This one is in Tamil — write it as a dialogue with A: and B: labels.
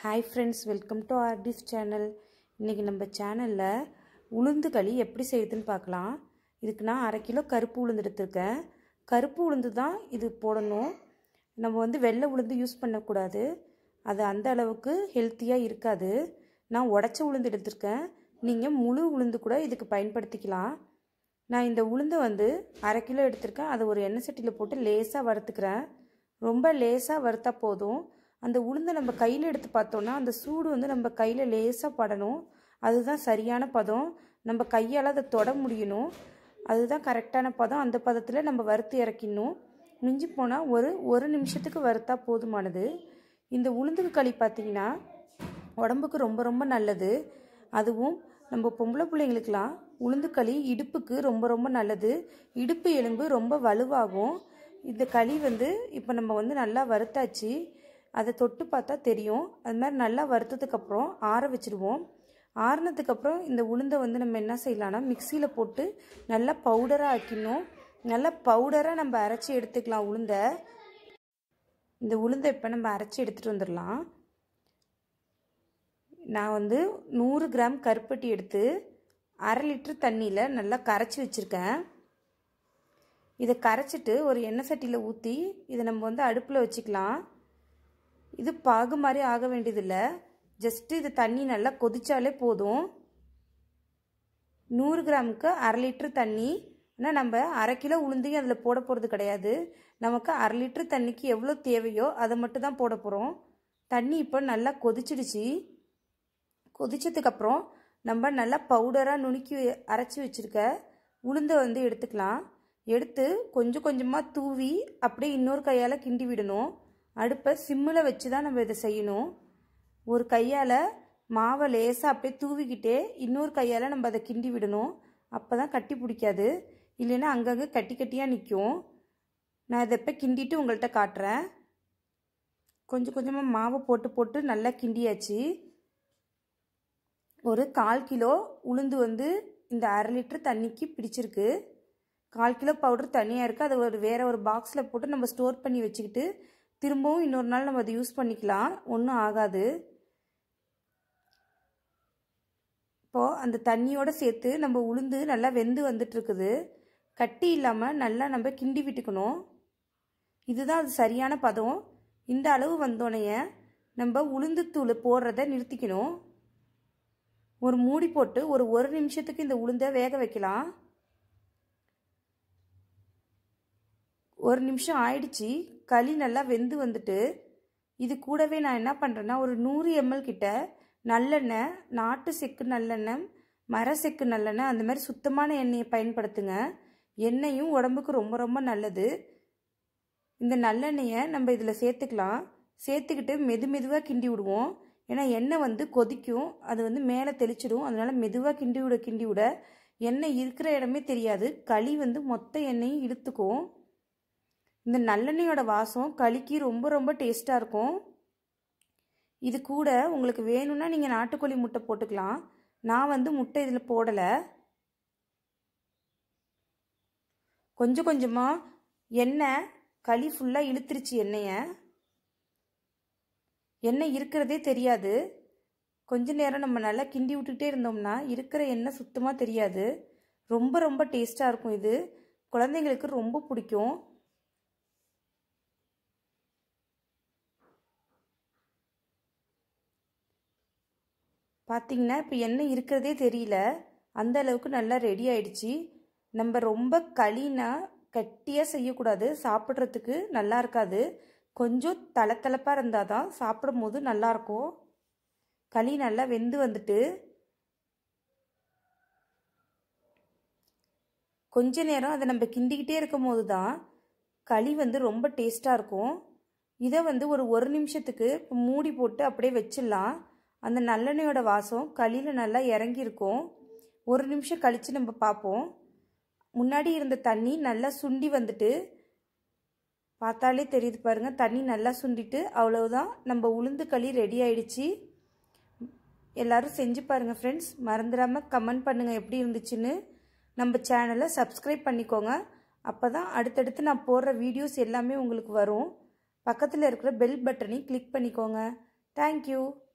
A: hi friends welcome to Artis channel இன்றைக்கி நம்ம சேனலில் உளுந்து களி எப்படி செய்யுதுன்னு பார்க்கலாம் இதுக்கு நான் அரை கிலோ கருப்பு உளுந்து எடுத்திருக்கேன் கருப்பு உளுந்து தான் இது போடணும் நம்ம வந்து வெள்ளை உளுந்து யூஸ் பண்ணக்கூடாது அது அந்த அளவுக்கு ஹெல்த்தியாக இருக்காது நான் உடச்ச உளுந்து எடுத்திருக்கேன் நீங்கள் முழு உளுந்து கூட இதுக்கு பயன்படுத்திக்கலாம் நான் இந்த உளுந்தை வந்து அரை கிலோ எடுத்திருக்கேன் அதை ஒரு எண்ணெய் சட்டியில் போட்டு லேசாக வறுத்துக்கிறேன் ரொம்ப லேசாக வறுத்தா போதும் அந்த உளுந்தை நம்ம கையில் எடுத்து பார்த்தோன்னா அந்த சூடு வந்து நம்ம கையில் லேசாக படணும் அதுதான் சரியான பதம் நம்ம கையால் அதை தொட முடியணும் அதுதான் கரெக்டான பதம் அந்த பதத்தில் நம்ம வறுத்து இறக்கிடணும் மிஞ்சி போனால் ஒரு ஒரு நிமிஷத்துக்கு வறுத்தா போதுமானது இந்த உளுந்துக்கு களி பார்த்திங்கன்னா உடம்புக்கு ரொம்ப ரொம்ப நல்லது அதுவும் நம்ம பொம்பளை பிள்ளைங்களுக்கெலாம் உளுந்து களி இடுப்புக்கு ரொம்ப ரொம்ப நல்லது இடுப்பு எலும்பு ரொம்ப வலுவாகும் இந்த களி வந்து இப்போ நம்ம வந்து நல்லா வறுத்தாச்சு அதை தொட்டு பார்த்தா தெரியும் அது மாதிரி நல்லா வறுத்ததுக்கப்புறம் ஆற வச்சுருவோம் ஆறுனதுக்கப்புறம் இந்த உளுந்தை வந்து நம்ம என்ன செய்யலாம்னா மிக்சியில் போட்டு நல்லா பவுடராக ஆக்கிடணும் நல்லா பவுடராக நம்ம அரைச்சி எடுத்துக்கலாம் உளுந்தை இந்த உளுந்தை இப்போ நம்ம அரைச்சி எடுத்துகிட்டு வந்துடலாம் நான் வந்து நூறு கிராம் கருப்பட்டி எடுத்து அரை லிட்டர் தண்ணியில் நல்லா கரைச்சி வச்சுருக்கேன் இதை கரைச்சிட்டு ஒரு எண்ணெய் சட்டியில் ஊற்றி இதை நம்ம வந்து அடுப்பில் வச்சுக்கலாம் இது பாகு மாதிரி ஆக வேண்டியதில்லை ஜஸ்ட்டு இது தண்ணி நல்லா கொதிச்சாலே போதும் நூறு கிராமுக்கு அரை லிட்டர் தண்ணி ஆனால் நம்ம அரை கிலோ உளுந்தையும் அதில் போட போகிறது கிடையாது நமக்கு அரை லிட்டர் தண்ணிக்கு எவ்வளோ தேவையோ அதை மட்டும் தான் போட போகிறோம் தண்ணி இப்போ நல்லா கொதிச்சிடுச்சு கொதிச்சதுக்கப்புறம் நம்ம நல்லா பவுடராக நுணுக்கி அரைச்சி வச்சுருக்க உளுந்தை வந்து எடுத்துக்கலாம் எடுத்து கொஞ்சம் கொஞ்சமாக தூவி அப்படியே இன்னொரு கையால் கிண்டி விடணும் அடுப்பை சிம்மில் வச்சு தான் நம்ம இதை செய்யணும் ஒரு கையால் மாவை லேசாக அப்படியே தூவிக்கிட்டே இன்னொரு கையால் நம்ம அதை கிண்டி விடணும் அப்போ தான் கட்டி பிடிக்காது இல்லைன்னா அங்கங்கே கட்டி கட்டியாக நிற்கும் நான் இதை இப்போ கிண்டிட்டு உங்கள்கிட்ட காட்டுறேன் கொஞ்சம் கொஞ்சமாக மாவை போட்டு போட்டு நல்லா கிண்டியாச்சு ஒரு கால் கிலோ உளுந்து வந்து இந்த அரை லிட்டர் தண்ணிக்கு பிடிச்சிருக்கு கால் கிலோ பவுடர் தனியாக இருக்குது அதை ஒரு வேறு ஒரு பாக்ஸில் போட்டு நம்ம ஸ்டோர் பண்ணி வச்சுக்கிட்டு திரும்பவும் இன்னொரு நாள் நம்ம அதை யூஸ் பண்ணிக்கலாம் ஒன்றும் ஆகாது இப்போது அந்த தண்ணியோடு சேர்த்து நம்ம உளுந்து நல்லா வெந்து வந்துட்டுருக்குது கட்டி இல்லாமல் நல்லா நம்ம கிண்டி விட்டுக்கணும் இதுதான் அது சரியான பதம் இந்த அளவு வந்தோடனே நம்ம உளுந்து தூள் போடுறத நிறுத்திக்கணும் ஒரு மூடி போட்டு ஒரு ஒரு நிமிஷத்துக்கு இந்த உளுந்தை வேக வைக்கலாம் ஒரு நிமிஷம் ஆயிடுச்சு களி நல்லா வெந்து வந்துட்டு இது கூடவே நான் என்ன பண்ணுறேன்னா ஒரு நூறு எம்எல் கிட்ட நல்லெண்ணெய் நாட்டு செக்கு நல்லெண்ணெய் மர செக்கு நல்லெண்ணெய் அந்த மாதிரி சுத்தமான எண்ணெயை பயன்படுத்துங்க எண்ணெயும் உடம்புக்கு ரொம்ப ரொம்ப நல்லது இந்த நல்லெண்ணெயை நம்ம இதில் சேர்த்துக்கலாம் சேர்த்துக்கிட்டு மெது மெதுவாக கிண்டி விடுவோம் ஏன்னா எண்ணெய் வந்து கொதிக்கும் அது வந்து மேலே தெளிச்சிடும் அதனால் மெதுவாக கிண்டி விட கிண்டி விட எண்ணெய் இருக்கிற இடமே தெரியாது களி வந்து மொத்த எண்ணெயும் இழுத்துக்கும் இந்த நல்லெண்ணெயோட வாசம் களிக்கு ரொம்ப ரொம்ப டேஸ்ட்டாக இருக்கும் இது கூட உங்களுக்கு வேணும்னா நீங்கள் நாட்டுக்கோழி முட்டை போட்டுக்கலாம் நான் வந்து முட்டை இதில் போடலை கொஞ்சம் கொஞ்சமாக எண்ணெய் களி ஃபுல்லாக இழுத்துருச்சு எண்ணெயை எண்ணெய் இருக்கிறதே தெரியாது கொஞ்ச நேரம் நம்ம நல்லா கிண்டி விட்டுக்கிட்டே இருந்தோம்னா இருக்கிற எண்ணெய் சுத்தமாக தெரியாது ரொம்ப ரொம்ப டேஸ்ட்டாக இருக்கும் இது குழந்தைங்களுக்கு ரொம்ப பிடிக்கும் பார்த்திங்கன்னா இப்போ எண்ணெய் இருக்கிறதே தெரியல அந்த அளவுக்கு நல்லா ரெடி ஆயிடுச்சு நம்ம ரொம்ப களினா கட்டியாக செய்யக்கூடாது சாப்பிட்றதுக்கு நல்லா இருக்காது கொஞ்சம் தளத்தளப்பாக இருந்தால் தான் சாப்பிடும் போது நல்லாயிருக்கும் களி நல்லா வெந்து வந்துட்டு கொஞ்ச நேரம் அதை நம்ம கிண்டிக்கிட்டே இருக்கும் போது தான் களி வந்து ரொம்ப டேஸ்ட்டாக இருக்கும் இதை வந்து ஒரு ஒரு நிமிஷத்துக்கு மூடி போட்டு அப்படியே வச்சிடலாம் அந்த நல்லெண்ணெயோட வாசம் களியில் நல்லா இறங்கியிருக்கும் ஒரு நிமிஷம் கழித்து நம்ம பார்ப்போம் முன்னாடி இருந்த தண்ணி நல்லா சுண்டி வந்துட்டு பார்த்தாலே தெரியுது பாருங்கள் தண்ணி நல்லா சுண்டிட்டு அவ்வளவுதான் நம்ம உளுந்து களி ரெடி ஆயிடுச்சு எல்லோரும் செஞ்சு பாருங்கள் ஃப்ரெண்ட்ஸ் மறந்துடாமல் கமெண்ட் பண்ணுங்கள் எப்படி இருந்துச்சுன்னு நம்ம சேனலை சப்ஸ்கிரைப் பண்ணிக்கோங்க அப்போ தான் அடுத்தடுத்து நான் போடுற வீடியோஸ் எல்லாமே உங்களுக்கு வரும் பக்கத்தில் இருக்கிற பெல் பட்டனை கிளிக் பண்ணிக்கோங்க தேங்க்யூ